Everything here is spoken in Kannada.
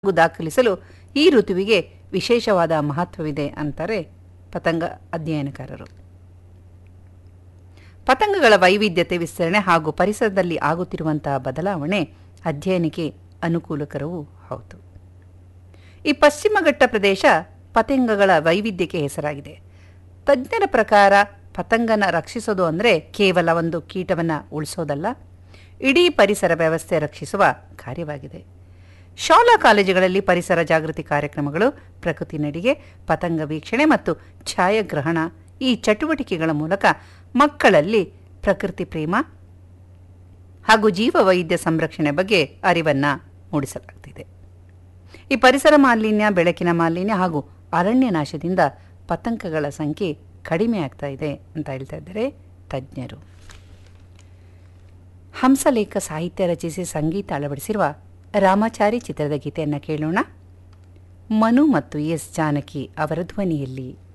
ಹಾಗೂ ದಾಖಲಿಸಲು ಈ ಋತುವಿಗೆ ವಿಶೇಷವಾದ ಮಹತ್ವವಿದೆ ಅಂತಾರೆ ಪತಂಗ ಅಧ್ಯಯನಕಾರರು ಪತಂಗಗಳ ವೈವಿಧ್ಯತೆ ವಿಸ್ತರಣೆ ಹಾಗೂ ಪರಿಸರದಲ್ಲಿ ಆಗುತ್ತಿರುವಂತಹ ಬದಲಾವಣೆ ಅಧ್ಯಯನಕ್ಕೆ ಅನುಕೂಲಕರವೂ ಹೌದು ಈ ಪಶ್ಚಿಮ ಘಟ್ಟ ಪ್ರದೇಶ ಪತಂಗಗಳ ವೈವಿಧ್ಯಕ್ಕೆ ಹೆಸರಾಗಿದೆ ತಜ್ಞರ ಪ್ರಕಾರ ಪತಂಗನ ರಕ್ಷಿಸೋದು ಅಂದರೆ ಕೇವಲ ಒಂದು ಕೀಟವನ್ನು ಉಳಿಸೋದಲ್ಲ ಇಡೀ ಪರಿಸರ ವ್ಯವಸ್ಥೆ ರಕ್ಷಿಸುವ ಕಾರ್ಯವಾಗಿದೆ ಶಾಲಾ ಕಾಲೇಜುಗಳಲ್ಲಿ ಪರಿಸರ ಜಾಗೃತಿ ಕಾರ್ಯಕ್ರಮಗಳು ಪ್ರಕೃತಿ ನಡಿಗೆ ಪತಂಗ ವೀಕ್ಷಣೆ ಮತ್ತು ಛಾಯಾಗ್ರಹಣ ಈ ಚಟುವಟಿಕೆಗಳ ಮೂಲಕ ಮಕ್ಕಳಲ್ಲಿ ಪ್ರಕೃತಿ ಪ್ರೇಮ ಹಾಗೂ ಜೀವವೈದ್ಯ ಸಂರಕ್ಷಣೆ ಬಗ್ಗೆ ಅರಿವನ್ನು ಮೂಡಿಸಲಾಗ್ತಿದೆ ಈ ಪರಿಸರ ಮಾಲಿನ್ಯ ಬೆಳಕಿನ ಮಾಲಿನ್ಯ ಹಾಗೂ ಅರಣ್ಯ ನಾಶದಿಂದ ಪತಂಗಗಳ ಸಂಖ್ಯೆ ಕಡಿಮೆ ಆಗ್ತಾ ಇದೆ ಅಂತ ಹೇಳ್ತಾ ಇದ್ದಾರೆ ತಜ್ಞರು ಹಂಸಲೇಖ ಸಾಹಿತ್ಯ ರಚಿಸಿ ಸಂಗೀತ ಅಳವಡಿಸಿರುವ ರಾಮಾಚಾರಿ ಚಿತ್ರದ ಗೀತೆಯನ್ನು ಕೇಳೋಣ ಮನು ಮತ್ತು ಎಸ್ ಜಾನಕಿ ಅವರ ಧ್ವನಿಯಲ್ಲಿ